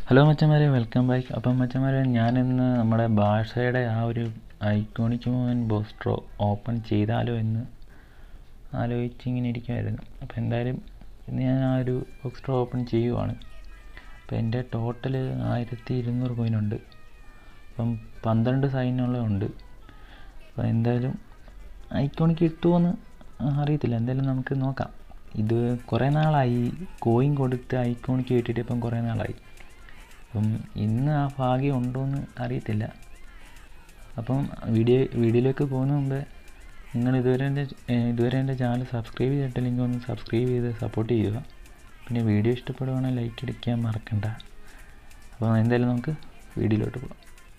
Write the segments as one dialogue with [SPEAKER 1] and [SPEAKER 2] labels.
[SPEAKER 1] Hello മച്ചന്മാരെ welcome back അപ്പം മച്ചന്മാരെ ഞാനിന്ന് നമ്മുടെ ഭാഷയുടെ ആ ഒരു ഐക്കോണിക് മൂവ്മെൻറ്റ് ബോസ്ട്രോ ഓപ്പൺ ചെയ്താലോ എന്ന് ആലോചിച്ച് ഇങ്ങനെ ഇരിക്കുമായിരുന്നു അപ്പോൾ എന്തായാലും ഇന്ന് ഞാൻ ആ ഒരു ബോക്സ്ട്രോ ഓപ്പൺ ചെയ്യുവാണ് അപ്പോൾ എൻ്റെ ടോട്ടൽ ആയിരത്തി ഇരുന്നൂറ് കോയിനുണ്ട് അപ്പം പന്ത്രണ്ട് സൈനുള്ളതുണ്ട് അപ്പോൾ എന്തായാലും ഐക്കോണിക്ക് കിട്ടുമോയെന്ന് അറിയത്തില്ല എന്തായാലും നമുക്ക് നോക്കാം ഇത് കുറേ നാളായി കോയിൻ കൊടുത്ത് ഐക്കോണിക്ക് കിട്ടിയിട്ട് ഇപ്പം കുറേ നാളായി അപ്പം ഇന്ന് ആ ഭാഗ്യം ഉണ്ടോയെന്ന് അറിയത്തില്ല അപ്പം വീഡിയോ വീഡിയോയിലേക്ക് പോകുന്ന മുമ്പേ നിങ്ങൾ ഇതുവരെ എൻ്റെ ഇതുവരെ എൻ്റെ ചാനൽ സബ്സ്ക്രൈബ് ചെയ്തിട്ടില്ലെങ്കിൽ ഒന്ന് സബ്സ്ക്രൈബ് ചെയ്ത് സപ്പോർട്ട് ചെയ്യുക പിന്നെ വീഡിയോ ഇഷ്ടപ്പെടുവാണെങ്കിൽ ലൈക്ക് അടിക്കാൻ മറക്കണ്ട അപ്പോൾ എന്തായാലും നമുക്ക് വീഡിയോയിലോട്ട് പോകാം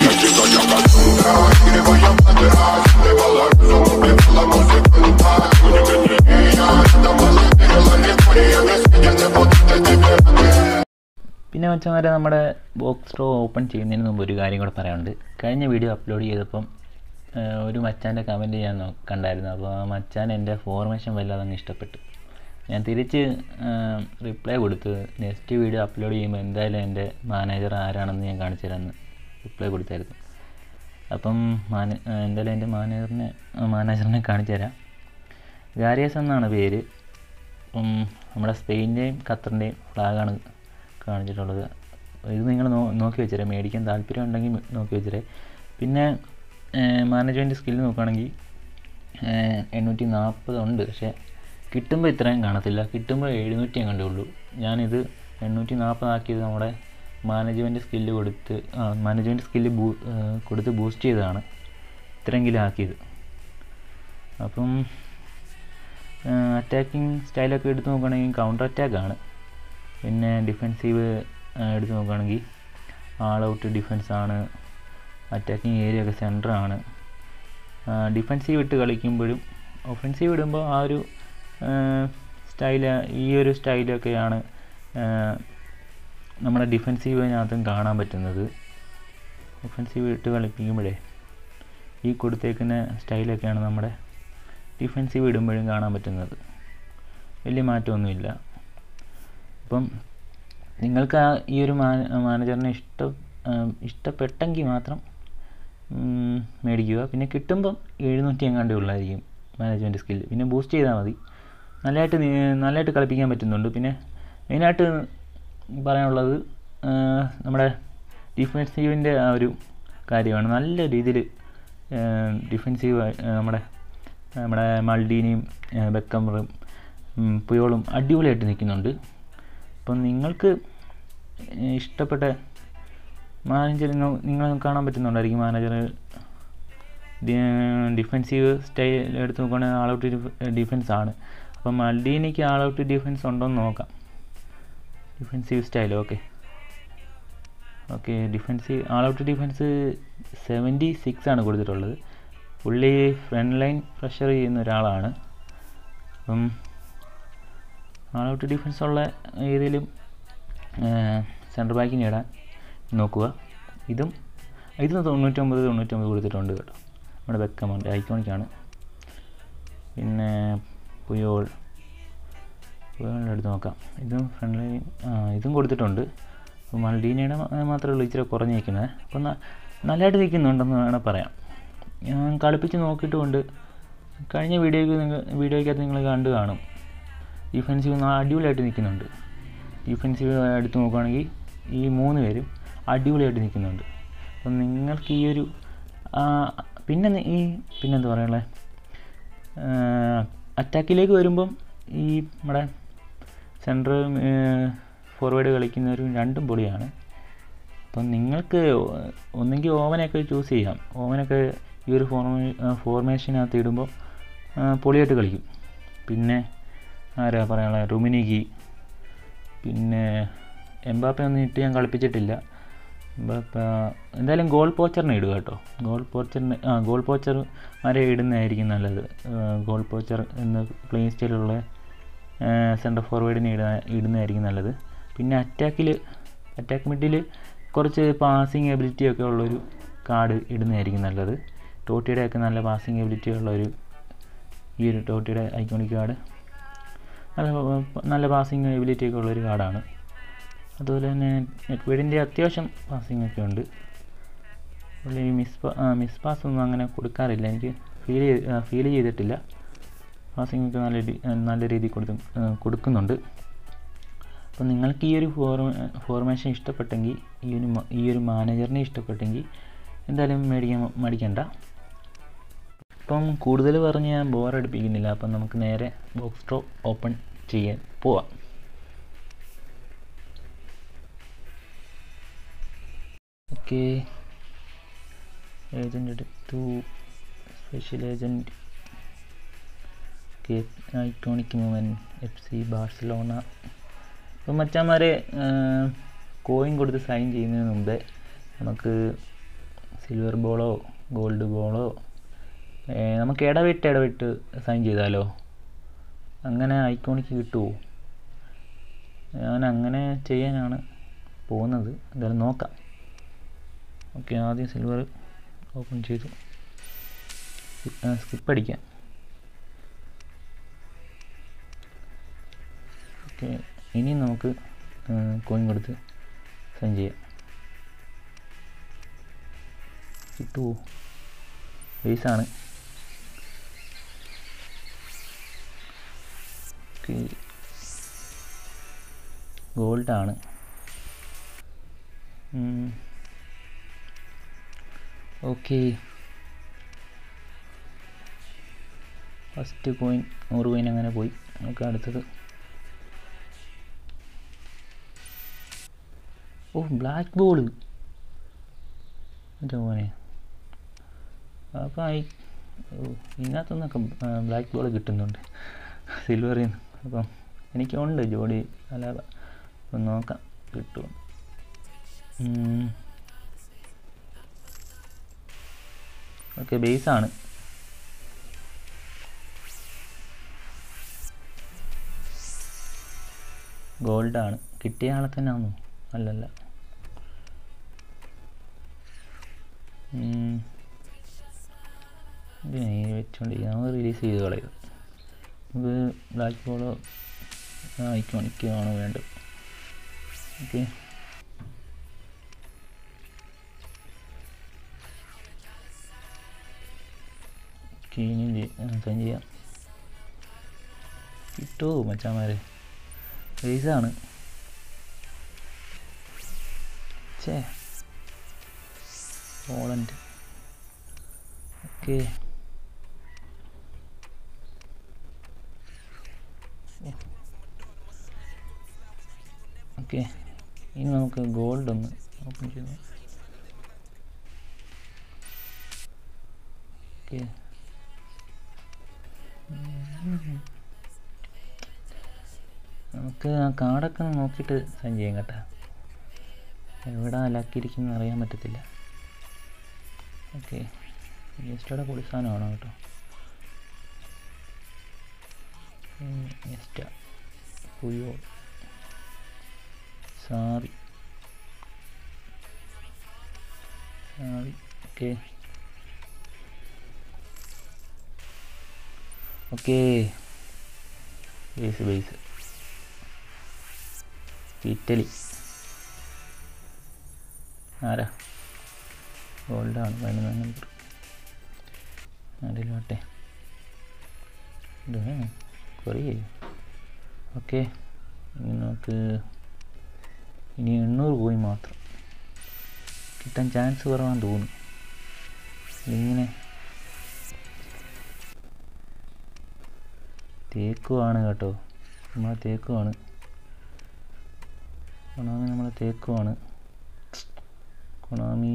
[SPEAKER 1] പിന്നെ മച്ചന്മാരെ നമ്മുടെ ബോക്സ് റോ ഓപ്പൺ ചെയ്യുന്നതിന് മുമ്പ് ഒരു കാര്യം കൂടെ പറയാനുണ്ട് കഴിഞ്ഞ വീഡിയോ അപ്ലോഡ് ചെയ്തപ്പം ഏഹ്, ഒരു മച്ചാൻ്റെ കമൻറ്റ് ഞാൻ നോ- കണ്ടായിരുന്നു അപ്പോൾ ആ മച്ചാൻ എൻ്റെ ഫോർമേഷൻ വല്ലാതെ അങ്ങ് ഇഷ്ടപ്പെട്ടു ഞാൻ തിരിച്ച് റിപ്ലൈ കൊടുത്തു നെക്സ്റ്റ് വീഡിയോ അപ്ലോഡ് ചെയ്യുമ്പോൾ എന്തായാലും എൻ്റെ മാനേജർ ആരാണെന്ന് ഞാൻ കാണിച്ചു തരാമെന്ന് റിപ്ലൈ കൊടുത്തായിരുന്നു അപ്പം മാന ഏഹ്, എന്തായാലും എൻ്റെ മാനേജറിനെ മാനേജറിനെ കാണിച്ചു തരാം ഗാരിയസ് എന്നാണ് പേര് അപ്പം നമ്മുടെ സ്പെയിൻ്റെയും ഖത്തറിൻ്റെയും ഫ്ലാഗാണ് കാണിച്ചിട്ടുള്ളത് ഇത് നിങ്ങൾ നോ നോക്കി വെച്ചേരെ മേടിക്കാൻ താല്പര്യം ഉണ്ടെങ്കിൽ നോക്കി വെച്ചേരെ പിന്നെ മാനേജ്മെൻറ്റ് സ്കില്ല് നോക്കുകയാണെങ്കിൽ എണ്ണൂറ്റി നാൽപ്പത് ഉണ്ട് പക്ഷേ കിട്ടുമ്പോൾ ഇത്രയും കാണത്തില്ല കിട്ടുമ്പോൾ എഴുന്നൂറ്റി കണ്ടേ ഉള്ളൂ ഞാനിത് എണ്ണൂറ്റി നാൽപ്പതാക്കിയത് നമ്മുടെ മാനേജ്മെൻറ്റ് സ്കില്ല് കൊടുത്ത് ആ മാനേജ്മെൻറ്റ് സ്കില്ല് ബൂ കൊടുത്ത് ബൂസ്റ്റ് ചെയ്തതാണ് ഇത്രയെങ്കിലും ആക്കിയത് അപ്പം അറ്റാക്കിംഗ് സ്റ്റൈലൊക്കെ എടുത്ത് നോക്കുകയാണെങ്കിൽ കൗണ്ടർ അറ്റാക്കാണ് പിന്നെ ഡിഫെൻസീവ് എടുത്ത് നോക്കുകയാണെങ്കിൽ ആൾ ഔട്ട് ഡിഫെൻസ് ആണ് അറ്റാക്കിംഗ് ഏരിയ ഒക്കെ സെൻറ്റർ ആണ് ഡിഫെൻസീവ് ഇട്ട് കളിക്കുമ്പോഴും ഒഫെൻസീവ് ഇടുമ്പോൾ ആ ഒരു സ്റ്റൈല് ഈ ഒരു സ്റ്റൈലൊക്കെയാണ് നമ്മുടെ ഡിഫെൻസീവിനകത്തും കാണാൻ പറ്റുന്നത് ഒഫെൻസീവ് ഇട്ട് കളിപ്പിക്കുമ്പോഴേ ഈ കൊടുത്തേക്കുന്ന സ്റ്റൈലൊക്കെയാണ് നമ്മുടെ ഡിഫെൻസീവ് ഇടുമ്പോഴും കാണാൻ പറ്റുന്നത് വലിയ മാറ്റമൊന്നുമില്ല അപ്പം നിങ്ങൾക്ക് ആ ഈ ഒരു മാനേജറിനെ ഇഷ്ടം ഇഷ്ടപ്പെട്ടെങ്കിൽ മാത്രം ഉം, മേടിക്കുക പിന്നെ കിട്ടുമ്പം എഴുന്നൂറ്റി എങ്ങാണ്ടേ ഉള്ളായിരിക്കും മാനേജ്മെൻറ്റ് സ്കില്ല് പിന്നെ ബൂസ്റ്റ് ചെയ്താൽ മതി നല്ലതായിട്ട് നീ- നല്ലതായിട്ട് കളിപ്പിക്കാൻ പറ്റുന്നുണ്ട് പിന്നെ മെയിനായിട്ട് പറയാനുള്ളത് ആ, നമ്മുടെ ഡിഫെൻസീവിൻ്റെ ആ ഒരു കാര്യമാണ് നല്ല രീതിയിൽ ഡിഫെൻസീവ് നമ്മുടെ നമ്മുടെ മൾഡീനിയും ബെക്കമറും ഉം, പുയോളും അടിപൊളിയായിട്ട് നിൽക്കുന്നുണ്ട് അപ്പം നിങ്ങൾക്ക് ഇഷ്ടപ്പെട്ട മാനേജർ നിങ്ങൾ കാണാൻ പറ്റുന്നുണ്ടായിരിക്കും മാനേജർ ഡിഫെൻസീവ് സ്റ്റൈൽ എടുത്ത് നോക്കുകയാണെങ്കിൽ ആൾ ഔട്ട് ഡിഫെൻസ് ആണ് അപ്പം മൾഡീനിക്ക് ആൾ ഔട്ട് ഡിഫെൻസ് ഉണ്ടോ എന്ന് നോക്കാം defensive style okay okay defensive all out defence seventy six ആണ് കൊടുത്തിട്ടുള്ളത് പുള്ളി ഫ്രണ്ട് ലൈൻ പ്രഷർ ചെയ്യുന്ന ഒരാളാണ് അപ്പം ആൾ ഔട്ട് ഡിഫെൻസ് ഉള്ള ഏതെങ്കിലും സെൻറ്റർ ബാക്കിന് ഇടാൻ നോക്കുക ഇതും ഇത് തൊണ്ണൂറ്റൊമ്പത് തൊണ്ണൂറ്റൊമ്പത് കൊടുത്തിട്ടുണ്ട് കേട്ടോ നമ്മുടെ ബെക്കമുണ്ട് ഐക്കോണിക്കാണ് പിന്നെ പുയോൾ പുയോളിൻ്റെ അടുത്ത് നോക്കാം ഇതും ഫ്രണ്ട് ലൈൻ ആ ഇതും കൊടുത്തിട്ടുണ്ട് അപ്പോൾ മൾഡീനയുടെ മാ- മാത്രമേ ഉള്ളൂ ഇച്ചിരി കുറഞ്ഞ് നിൽക്കുന്നത് അപ്പോൾ ന- നല്ലതായിട്ട് നിൽക്കുന്നുണ്ടെന്ന് വേണേൽ പറയാം ഞാൻ കളിപ്പിച്ച് നോക്കിയിട്ടുമുണ്ട് കഴിഞ്ഞ വീഡിയോയ്ക്ക് നിങ്ങൾ വീഡിയോയ്ക്കകത്ത് നിങ്ങൾ കണ്ടു കാണും ഡിഫെൻസീവ് അടിപൊളിയായിട്ട് നിൽക്കുന്നുണ്ട് ഡിഫെൻസീവ് എടുത്ത് നോക്കുകയാണെങ്കിൽ ഈ മൂന്ന് പേരും അടിപൊളിയായിട്ട് നിൽക്കുന്നുണ്ട് അപ്പം നിങ്ങൾക്ക് ഈ ഒരു ആ, പിന്നെ നി- ഈ പിന്നെന്താ പറയുള്ളത് അറ്റാക്കിലേക്ക് വരുമ്പം ഈ നമ്മുടെ സെൻറ്റർ ഫോർവേഡ് കളിക്കുന്നവരും രണ്ടും പൊളിയാണ് അപ്പം നിങ്ങൾക്ക് ഒന്നെങ്കിൽ ഓവനൊക്കെ ചൂസ് ചെയ്യാം ഓവനൊക്കെ ഈ ഒരു ഫോർമേ ഫോർമേഷനകത്ത് ഇടുമ്പോൾ പൊളിയായിട്ട് കളിക്കും പിന്നെ ആരാ പറയാനുള്ള റുമിനിഗി പിന്നെ എംബാപ്പെ ഒന്നും ഇട്ട് ഞാൻ കളിപ്പിച്ചിട്ടില്ല എംബാപ്പ എന്തായാലും ഗോൾ പോച്ചറിനെ ഇടുക കേട്ടോ ഗോൾ പോച്ചറിന് ആ ഗോൾ പോച്ചർ ആരെ ഇടുന്നതായിരിക്കും നല്ലത് ഗോൾ പോച്ചർ എന്ന പ്ലേയിങ് സ്റ്റൈലുള്ള സെൻറ്റർ ഫോർവേഡിനെ ഇടുക ഇടുന്നതായിരിക്കും നല്ലത് പിന്നെ അറ്റാക്കിൽ അറ്റാക്ക് മിഡിൽ കുറച്ച് പാസിങ് എബിലിറ്റി ഒക്കെ ഉള്ളൊരു കാർഡ് ഇടുന്നതായിരിക്കും നല്ലത് ടോട്ടിയുടെ ഒക്കെ നല്ല പാസിങ് എബിലിറ്റി ഉള്ളൊരു ഈ ഒരു ടോട്ടിയുടെ ഐക്കോണിക് കാർഡ് നല്ല നല്ല പാസിങ് എബിലിറ്റി ഒക്കെ ഉള്ളൊരു കാർഡാണ് അതുപോലെ തന്നെ നെറ്റ്വേഡിൻ്റെ അത്യാവശ്യം പാസിംഗ് ഒക്കെ ഉണ്ട് അതുപോലെ ഈ മിസ് മിസ് പാസ് ഒന്നും അങ്ങനെ കൊടുക്കാറില്ല എനിക്ക് ഫീൽ ഫീൽ ചെയ്തിട്ടില്ല പാസിംഗ് ഒക്കെ നല്ല രീതി നല്ല രീതിയിൽ കൊടുത്ത് കൊടുക്കുന്നുണ്ട് അപ്പോൾ നിങ്ങൾക്ക് ഈ ഒരു ഫോർമ ഫോർമേഷൻ ഇഷ്ടപ്പെട്ടെങ്കിൽ ഈ ഒരു മ- ഈ ഒരു മാനേജറിനെ ഇഷ്ടപ്പെട്ടെങ്കിൽ എന്തായാലും മേടിക്കാൻ മടിക്കണ്ട ഇപ്പം കൂടുതൽ പറഞ്ഞ് ഞാൻ ബോറടിപ്പിക്കുന്നില്ല അപ്പം നമുക്ക് നേരെ ബോക്സ് ഡ്രോ ഓപ്പൺ ചെയ്യാൻ പോവാം ഓക്കെ ഏജൻ്റ് എടുത്തു special agent okay iconic movement F C Barcelona ഇപ്പം മച്ചാന്മാരെ കോയിൻ കൊടുത്ത് സൈൻ ചെയ്യുന്നതിന് മുമ്പേ നമുക്ക് സിൽവർ ബോളോ ഗോൾഡ് ബോളോ നമുക്ക് ഇടവിട്ട് ഇടവിട്ട് സൈൻ ചെയ്താലോ അങ്ങനെ ഐക്കോണിക്ക് കിട്ടുമോ ഞാൻ അങ്ങനെ ചെയ്യാനാണ് പോകുന്നത് എന്തായാലും നോക്കാം ഓക്കെ ആദ്യം സിൽവർ ഓപ്പൺ ചെയ്തു സ്കിപ്പ് അടിക്കാം ഓക്കെ ഇനി നമുക്ക് കോയിൻ കൊടുത്ത് സൈൻ ചെയ്യാം കിട്ടുമോ ബേസാണ് ഓക്കെ ഗോൾഡാണ് ഓക്കെ ഫസ്റ്റ് കോയിൻ നൂറ് കോയിൻ അങ്ങനെ പോയി നമുക്ക് അടുത്തത് ഓ ബ്ലാക്ക് ബോൾ എൻ്റെ മോനെ അപ്പോൾ ഈ ഓ ഇതിനകത്തുനിന്നൊക്കെ ബ്ലാക്ക് ബോൾ കിട്ടുന്നുണ്ട് സിൽവറിൽ നിന്ന് അപ്പം എനിക്കുണ്ട് ജോഡി അല്ല അപ്പം നോക്കാം കിട്ടും ഓക്കെ ബേസാണ് ഗോൾഡാണ് കിട്ടിയ ആളെ തന്നെ ആണോ അല്ലല്ല ഉം. ഇത് നീ വെച്ചോണ്ടിരിക്കുക നമുക്ക് റിലീസ് ചെയ്ത് കളയും നമുക്ക് ബ്ലാക്ക് ബോളോ ഐക്കോണിക്കോ ആണ് വേണ്ടത് ഓക്കെ ഇനി സൈൻ ചെയ്യാം കിട്ടുമോ മച്ചാമാരെ റേസാണ് ചേ പോളണ്ട് ഓക്കെ ഓക്കെ ഇനി നമുക്ക് ഗോൾഡ് ഒന്ന് ഓപ്പൺ ചെയ്യാം ഓക്കെ നമുക്ക് ആ കാർഡൊക്കെ ഒന്ന് നോക്കിയിട്ട് സൈൻ ചെയ്യാം കേട്ടോ എവിടെ അലാക്കിയിരിക്കുന്നു അറിയാൻ പറ്റത്തില്ല ഓക്കെ ജസ്റ്റയുടെ പൊളി സാധനമാണോ കേട്ടോ ജസ്റ്റ പുയോ sorry sorry okay okay base base Italy ആരാ ഗോൾഡാണ് പതിനൊന്നാം നമ്പർ അതിലോട്ടെ ഇത് കുറേ ഓക്കെ ഇനി നമുക്ക് ഇനി എണ്ണൂറ് പോയി മാത്രം കിട്ടാൻ ചാൻസ് കുറവാന്ന് തോന്നുന്നു ഇങ്ങനെ തേക്കുവാണ് കേട്ടോ നമ്മളെ തേക്കുവാണ് കൊണാമി നമ്മളെ തേക്കുവാണ് കൊണാമി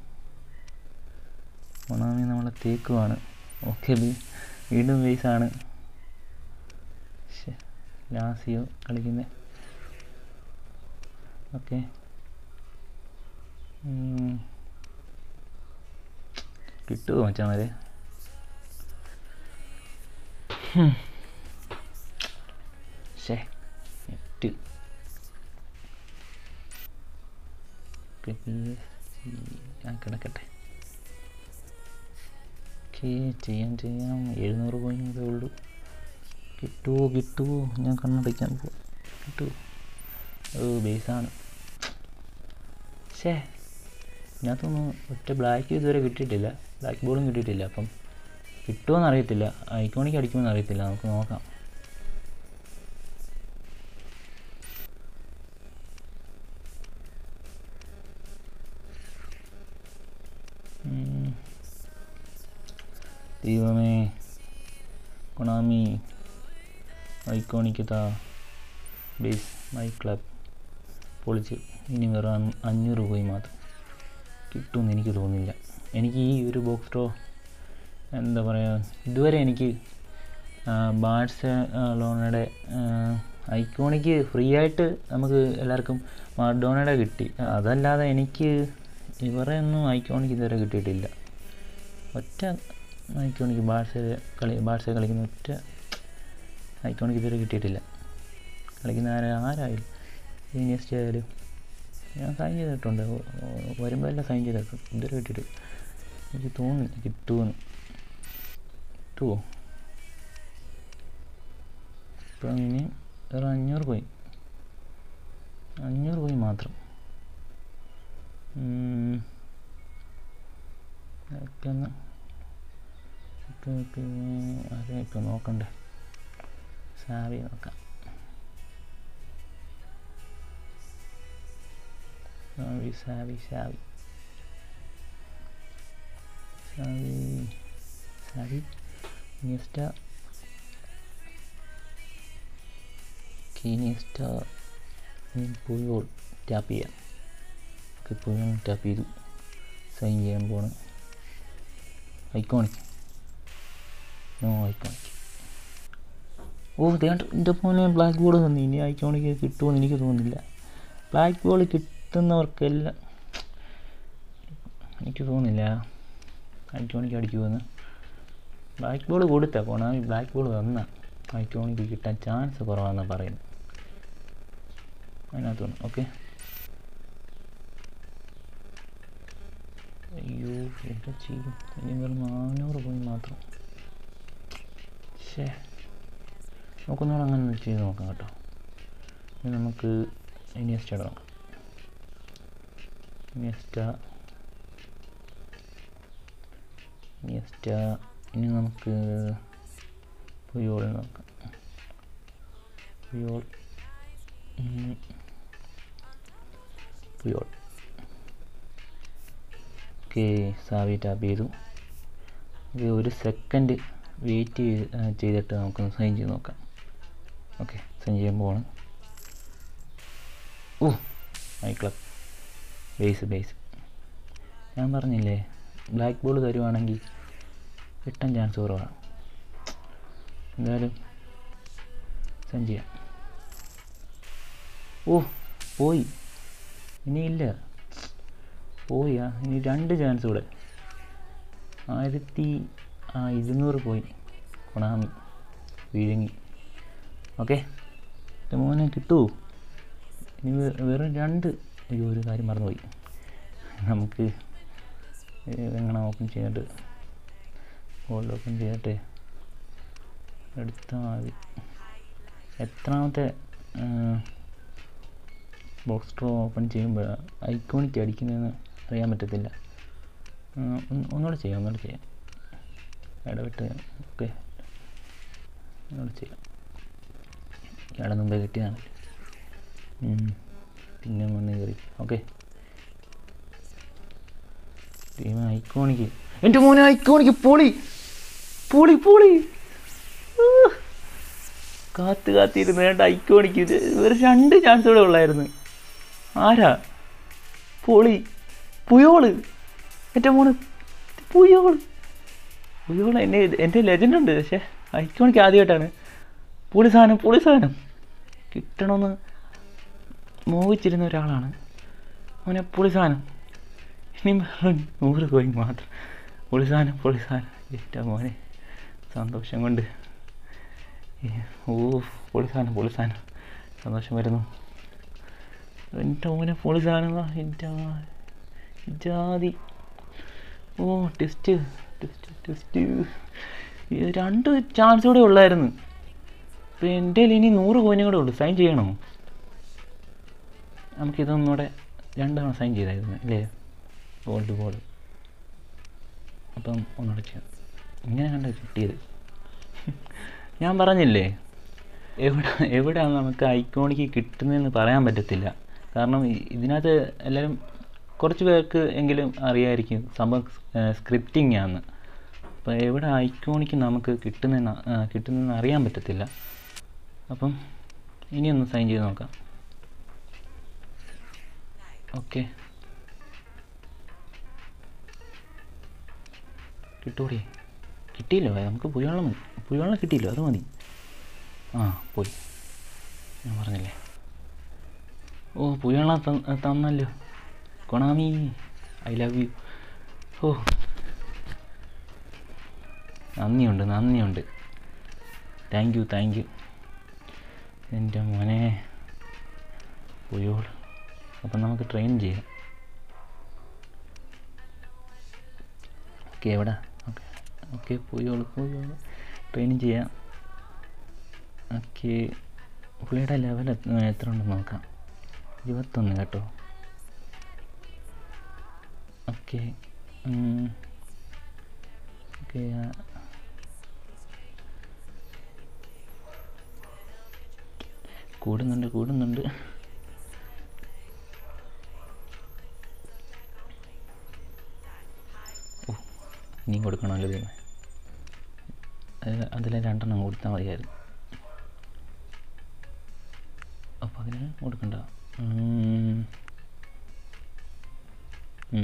[SPEAKER 1] കൊണാമി നമ്മളെ തേക്കുവാണ് ഓക്കെ വീണ്ടും ബേസാണ് ലാസിയോ കളിക്കുന്നത് ഓക്കെ കിട്ടുമോ മച്ചാമാരെ ശേ നെറ്റ് ആ കിടക്കട്ടെ ഓക്കെ ചെയ്യാം ചെയ്യാം എഴുന്നൂറ് പോയിൻ്റേ ഉള്ളൂ കിട്ടുമോ കിട്ടുമോ ഞാൻ കണ്ണടയ്ക്കാൻ പോവാം കിട്ടുമോ ഓ ബേസാണ് ഷേ ഇതിനകത്തൊന്നും ഒറ്റ ബ്ലാക്ക് ഇതുവരെ കിട്ടിയിട്ടില്ല ബ്ലാക്ക് ബോളും കിട്ടിയിട്ടില്ല അപ്പം കിട്ടുമോയെന്ന് അറിയത്തില്ല ഐക്കോണിക്ക് അടിക്കുമെന്ന് അറിയത്തില്ല നമുക്ക് നോക്കാം ഉം. ദൈവമേ കൊണാമി ഐക്കോണിക്ക് താ ബേസ് മൈ ക്ലബ് പൊളിച്ച് ഇനി വെറും അഞ്ഞൂറ് പോയി മാത്രം കിട്ടുമെന്ന് എനിക്ക് തോന്നുന്നില്ല എനിക്ക് ഈ ഒരു ബോക്സ് ഡ്രോ എന്താ പറയുക ഇതുവരെ എനിക്ക് ബാഴ്സലോണയുടെ ഐക്കോണിക്ക് ഫ്രീ ആയിട്ട് നമുക്ക് എല്ലാവർക്കും മാർഡോണയുടെ കിട്ടി അതല്ലാതെ എനിക്ക് ഇവരെ ഒന്നും ഐക്കോണിക്ക് ഇതുവരെ കിട്ടിയിട്ടില്ല ഒറ്റ ഐക്കോണിക്ക് ബാഴ്സ കളി ബാഴ്സ കളിക്കുന്ന ഒറ്റ ഐക്കോണിക്ക് ഇതുവരെ കിട്ടിയിട്ടില്ല കളിക്കുന്ന ആരാ ആരായാലും ഇനിയസ്റ്റ് ആയാലും ഞാൻ സൈൻ ചെയ്തിട്ടുണ്ട് ഒ- ഒ- വരുമ്പോൾ എല്ലാം സൈൻ ചെയ്തിട്ടുണ്ട് ഇതുവരെ കിട്ടിയിട്ട് എനിക്ക് തോന്നുന്നില്ല കിട്ടുമെന്ന് കിട്ടുമോ ഇപ്പം ഇനി ഒരു അഞ്ഞൂറ് പോയി അഞ്ഞൂറ് പോയി മാത്രം ഉം. ഒക്കെ ഒന്ന് ഒക്കെ ഒക്കെ അതെ ഇപ്പം നോക്കണ്ടേ സാവി നോക്കാം Xavi Xavi Xavi Xavi Xavi Iniesta കീനിയസ്റ്റ പുയോൾ ടാപ്പ് ചെയ്യാം ഓക്കെ പുയോൾ ടാപ്പ് ചെയ്തു സൈൻ ചെയ്യാൻ പോണ് ഐക്കോണിക് നോ ഐക്കോണിക് ഓ ദേണ്ട എൻ്റെ മോനെ ബ്ലാക്ക് ബോൾ തന്നു ഇനി ഐക്കോണിക്ക് കിട്ടുമെന്ന് എനിക്ക് തോന്നുന്നില്ല ബ്ലാക്ക് ബോൾ കിട്ടുന്നവർക്കെല്ലാം എനിക്ക് തോന്നുന്നില്ല ഐക്കോണിക്ക് അടിക്കുമെന്ന് ബ്ലാക്ക് ബോൾ കൊടുത്ത കൊണാമി ബ്ലാക്ക് ബോൾ തന്ന ഐക്കോണിക്ക് കിട്ടാൻ ചാൻസ് കുറവാണെന്നാണ് പറയുന്നത് അതിനകത്തുനിന്ന് ഓക്കെ അയ്യോ എന്താ ചെയ്യും ഇനി വെറും നാനൂറ് പോയി മാത്രം ശേ നമുക്കൊന്നുകൂടെ അങ്ങനെ ഒന്ന് ചെയ്ത് നോക്കാം കേട്ടോ ഇനി നമുക്ക് ഇനിയസ്റ്റ നോക്കാം ഇനിയസ്റ്റ ഇനിയസ്റ്റ ഇനി നമുക്ക് പുയോൾ നോക്കാം പുയോൾ ഉം. പുയോൾ ഓക്കെ സാവി ടാപ്പ് ചെയ്തു ഇത് ഒരു സെക്കൻഡ് വെയിറ്റ് ചെയ്തിട്ട് നമുക്കൊന്ന് സൈൻ ചെയ്ത് നോക്കാം ഓക്കെ സൈൻ ചെയ്യുമ്പോൾ oh my club base base ഞാൻ പറഞ്ഞില്ലേ ബ്ലാക്ക് ബോൾ തരുവാണെങ്കിൽ കിട്ടാൻ ചാൻസ് കുറവാണ് എന്തായാലും സൈൻ ചെയ്യാം ഓ പോയി ഇനിയില്ല പോയാ ഇനി രണ്ട് ചാൻസ് കൂടെ ആയിരത്തി ആ ഇരുന്നൂറ് പോയി കൊണാമി വിഴുങ്ങി ഓക്കെ മോനെ കിട്ടുമോ ഇനി വേ- വെറും രണ്ട് അയ്യോ ഒരു കാര്യം മറന്നുപോയി നമുക്ക് എങ്ങനെ ഓപ്പൺ ചെയ്തിട്ട് ഗോൾഡ് ഓപ്പൺ ചെയ്തിട്ട് എടുത്താൽ മതി എത്രാമത്തെ ബോക്സ് ഡ്രോ ഓപ്പൺ ചെയ്യുമ്പോൾ ഐക്കോണിക്ക് അടിക്കുന്നതെന്ന് അറിയാൻ പറ്റത്തില്ല ആ, ഒന്ന് ഒന്നുകൂടെ ചെയ്യാം ഒന്നുകൂടെ ചെയ്യാം ഇടവിട്ട് ഓക്കെ ഒന്നുകൂടെ ചെയ്യാം ഇയാളെ മുമ്പേ കിട്ടിയതാണല്ലോ ഉം. പിന്നെ മണ്ണ് കയറി ഓക്കെ ടീം ഐക്കോണിക്ക് എൻ്റെ മോനെ ഐക്കോണിക്ക് പൊളി പൊളി പൊളി ഊ. കാത്ത് കാത്തിരുന്ന് വേണ്ട ഐക്കോണിക്ക് ഇത് ഒരു രണ്ട് ചാൻസ് കൂടെ ഉള്ളായിരുന്നു ആരാ പൊളി പുയോള് എൻ്റെ മോന് പുയോള് പുയോള് എന്നെ എൻ്റെ ലെജൻഡ് ഉണ്ട് പക്ഷേ ഐക്കോണിക്ക് ആദ്യമായിട്ടാണ് പൊളി സാധനം പൊളി സാധനം കിട്ടണമെന്ന് മോഹിച്ചിരുന്ന ഒരാളാണ് അവനെ പൊളി സാധനം ഇനി വെറും നൂറ് കോയിൻ മാത്രം പൊളി സാധനം പൊളി സാധനം എൻ്റെ മോനെ സന്തോഷം കൊണ്ട് ഏ, ഓ പൊളി സാധനം പൊളി സാധനം സന്തോഷം വരുന്നു എൻ്റെ മോനെ പൊളി സാധനം എൻ്റെ ജാതി ഓ ടെസ്റ്റ് ടെസ്റ്റ് ടെസ്റ്റ് ഇത് രണ്ട് ചാൻസ് കൂടെ ഉള്ളായിരുന്നു ഇപ്പം എൻ്റെ ഇനി നൂറ് കോയിനും കൂടെ ഉള്ളൂ സൈൻ ചെയ്യണോ നമുക്കിതൊന്നുകൂടെ രണ്ടെണ്ണം സൈൻ ചെയ്തായിരുന്നു അല്ലേ ഗോൾഡ് ബോൾ അപ്പം ഒന്നുകൂടെ ചെയ്യാം ഇങ്ങനെ കണ്ട കിട്ടിയത് ഞാൻ പറഞ്ഞില്ലേ എവിടെ എവിടെയാണ് നമുക്ക് ഐക്കോണിക്ക് കിട്ടുന്നതെന്ന് പറയാൻ പറ്റത്തില്ല കാരണം ഇ- ഇതിനകത്ത് എല്ലാവരും കുറച്ച് പേർക്ക് എങ്കിലും അറിയായിരിക്കും സംഭവം സ്ക്രിപ്റ്റിംഗ് ആണ് അപ്പോൾ എവിടെ ഐക്കോണിക്ക് നമുക്ക് കിട്ടുന്നതെന്ന് ആ, കിട്ടുന്നതെന്ന് അറിയാൻ പറ്റത്തില്ല അപ്പം ഇനിയൊന്ന് സൈൻ ചെയ്ത് നോക്കാം ഓക്കെ കിട്ടൂടി കിട്ടിയില്ലോ നമുക്ക് പുയവെള്ളം മതി പുയവെള്ളം കിട്ടിയില്ലോ അത് മതി ആ പോയി ഞാൻ പറഞ്ഞില്ലേ ഓ പുയവെള്ളം തന്ന- തന്നല്ലോ കൊണാമി ഐ ലവ് യു ഓ നന്ദിയുണ്ട് നന്ദിയുണ്ട് താങ്ക് യു താങ്ക് യു എൻ്റെ മോനെ പുയോൾ അപ്പം നമുക്ക് ട്രെയിൻ ചെയ്യാം ഓക്കെ എവിടെ okay okay Puyol Puyol training ചെയ്യാം ഓക്കെ പുള്ളിയുടെ ലെവൽ എത്ര ഉണ്ടെന്ന് നോക്കാം ഇരുപത്തൊന്ന് കേട്ടോ ഓക്കെ ഓക്കെ കൂടുന്നുണ്ട് കൂടുന്നുണ്ട് ഓ ഇനിയും കൊടുക്കണമല്ലോ ദൈവമേ അതിൽ അതിലെ രണ്ടെണ്ണം കൊടുത്താൽ മതിയായിരുന്നു അപ്പോൾ അതിന് കൊടുക്കണ്ട ഉം. ഉം.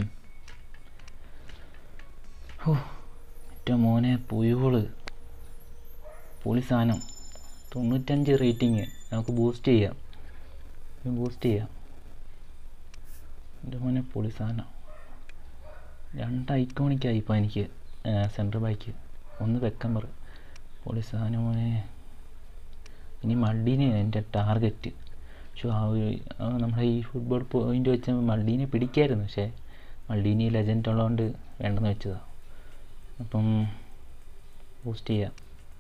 [SPEAKER 1] ഓ എൻ്റെ മോനെ പുയോള് പൊളി സാധനം തൊണ്ണൂറ്റഞ്ച് റേറ്റിംഗ് നമുക്ക് ബൂസ്റ്റ് ചെയ്യാം ബൂസ്റ്റ് ചെയ്യാം എൻ്റെ മോനെ പൊളി സാധനം രണ്ട് ഐക്കോണിക്കായി ഇപ്പോൾ എനിക്ക് സെൻട്രൽ ബാക്ക് ഒന്ന് വെക്കമ്പർ പൊളി സാധനം മോനെ ഇനി മൾഡീനെ എൻ്റെ ടാർഗറ്റ് പക്ഷേ ആ ഒരു ആ നമ്മുടെ ഈ ഫുട്ബോൾ പോയിന്റ് വെച്ച് മൾഡീനെ പിടിക്കായിരുന്നു പക്ഷേ മൾഡീനി ലെജൻഡ് ഉള്ളതുകൊണ്ട് വേണ്ടെന്ന് വെച്ചതാണ് അപ്പം ബൂസ്റ്റ് ചെയ്യാം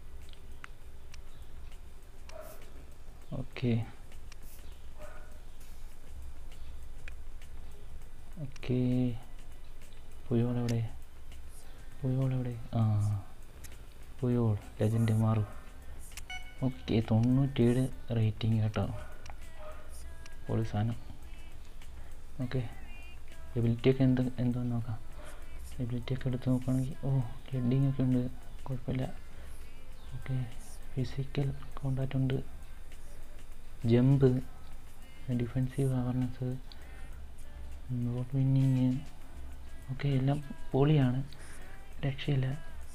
[SPEAKER 1] ഓക്കെ ഓക്കെ പുയോൾ എവിടെ പുയോൾ എവിടെ ആ പുയോൾ ലെജൻഡ് മാറും ഓക്കെ തൊണ്ണൂറ്റേഴ് റേറ്റിംഗ് കേട്ടോ പൊളി സാധനം ഓക്കെ എബിലിറ്റിയൊക്കെ എന്ത് എന്തോന്ന് നോക്കാം എബിലിറ്റിയൊക്കെ എടുത്ത് നോക്കുകയാണെങ്കിൽ ഓ ഹെഡിങ് ഒക്കെ ഉണ്ട് കുഴപ്പമില്ല ഓക്കെ ഫിസിക്കൽ കോണ്ടാക്റ്റ് ഉണ്ട് jump defensive awareness ball winning okay എല്ലാം പൊളിയാണ് രക്ഷയില്ല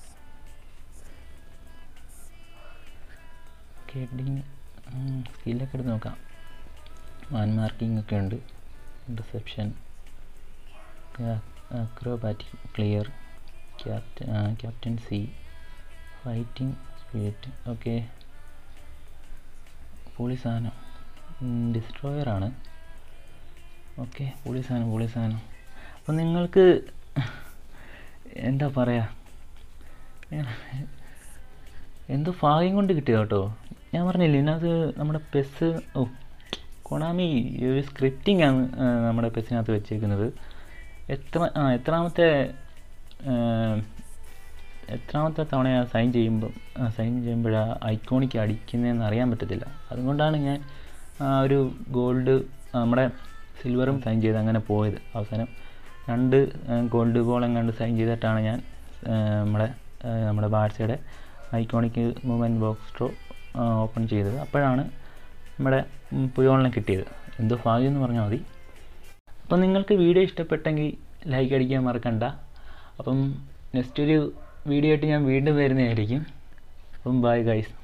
[SPEAKER 1] ഹെഡിങ് സ്കില്ലൊക്കെ എടുത്ത് നോക്കാം വാൻ മാർക്കിംഗ് ഒക്കെ ഉണ്ട് reception acrobatic clear captain captaincy fighting spirit okay പൊളി സാധനം ഡിസ്ട്രോയറാണ് ഓക്കെ പൊളി സാധനം പൊളി സാധനം അപ്പം നിങ്ങൾക്ക് എന്താ പറയുക എന്തോ ഭാഗ്യം കൊണ്ട് കിട്ടിയത് കേട്ടോ ഞാൻ പറഞ്ഞില്ലേ ഇതിനകത്ത് നമ്മുടെ പെസ് ഓ കൊണാമി ഒരു സ്ക്രിപ്റ്റിംഗ് ആണ് ആ, നമ്മുടെ പെസ്സിനകത്ത് വെച്ചേക്കുന്നത് എത്ര ആ എത്രാമത്തെ ആ, എത്രാമത്തെ തവണ സൈൻ ചെയ്യുമ്പോൾ സൈൻ ചെയ്യുമ്പോഴാണ് ഐക്കോണിക്ക് അടിക്കുന്നതെന്ന് അറിയാൻ പറ്റത്തില്ല അതുകൊണ്ടാണ് ഞാൻ ആ ഒരു ഗോൾഡ് നമ്മുടെ സിൽവറും സൈൻ ചെയ്ത് അങ്ങനെ പോയത് അവസാനം രണ്ട് ഗോൾഡ് ബോൾ എങ്ങാണ്ട് സൈൻ ചെയ്തിട്ടാണ് ഞാൻ ആ, നമ്മുടെ ആ, നമ്മുടെ ബാഴ്സയുടെ iconic movement box draw open ചെയ്തത് അപ്പോഴാണ് നമ്മുടെ ഉം, പുയോളിനെ കിട്ടിയത് എന്തോ ഭാഗ്യം എന്ന് പറഞ്ഞാൽ മതി അപ്പം നിങ്ങൾക്ക് വീഡിയോ ഇഷ്ടപ്പെട്ടെങ്കിൽ ലൈക്ക് അടിക്കാൻ മറക്കണ്ട അപ്പം നെക്സ്റ്റ് ഒരു വീഡിയോ ആയിട്ട് ഞാൻ വീണ്ടും വരുന്നതായിരിക്കും അപ്പം ബൈ ഗൈസ്